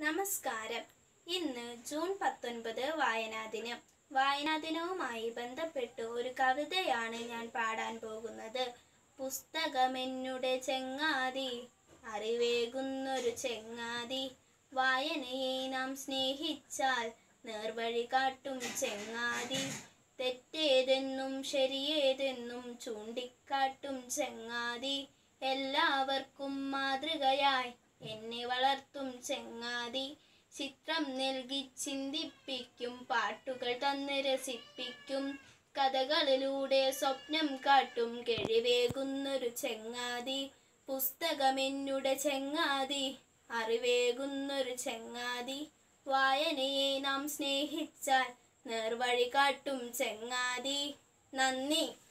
നമസ്കാരം ഇന്ന് ജൂൺ പത്തൊൻപത് വായനാ ദിനം വായനാ ദിനവുമായി ബന്ധപ്പെട്ട് ഒരു കവിതയാണ് ഞാൻ പാടാൻ പോകുന്നത് പുസ്തകമെന്നുടെ ചെങ്ങാതി അറിവേകുന്നൊരു ചെങ്ങാതി വായനയെ നാം സ്നേഹിച്ചാൽ നേർവഴി കാട്ടും ചെങ്ങാതി തെറ്റേതെന്നും ശരിയേതെന്നും ചൂണ്ടിക്കാട്ടും ചെങ്ങാതി എല്ലാവർക്കും മാതൃകയായി എന്നെ വളർത്തും ചെങ്ങാതി ചിത്രം നൽകി ചിന്തിപ്പിക്കും പാട്ടുകൾ തന്ന് രസിപ്പിക്കും കഥകളിലൂടെ സ്വപ്നം കാട്ടും കഴിവേകുന്നൊരു ചെങ്ങാതി പുസ്തകമെന്നുടെ ചെങ്ങാതി അറിവേകുന്നൊരു ചെങ്ങാതി വായനയെ നാം സ്നേഹിച്ചാൽ നേർവഴി കാട്ടും ചെങ്ങാതി നന്ദി